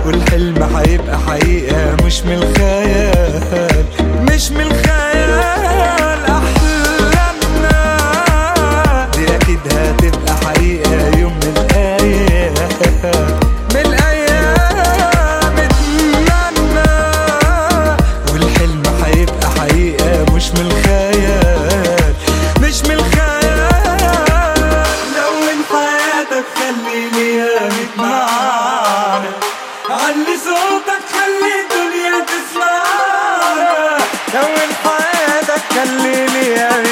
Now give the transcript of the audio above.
والحلم هيبقى حقيقة مش من الخيال مش من الخيال أحلامنا دي أكيد هتبقى حقيقة يوم من الأيام من الأيام اتمنى والحلم هيبقى حقيقة مش من الخيال مش من الخيال لون حياتك خليني قامت معانا علي صوتك خلي الدنيا تسمعنا لون حياتك خليني قامت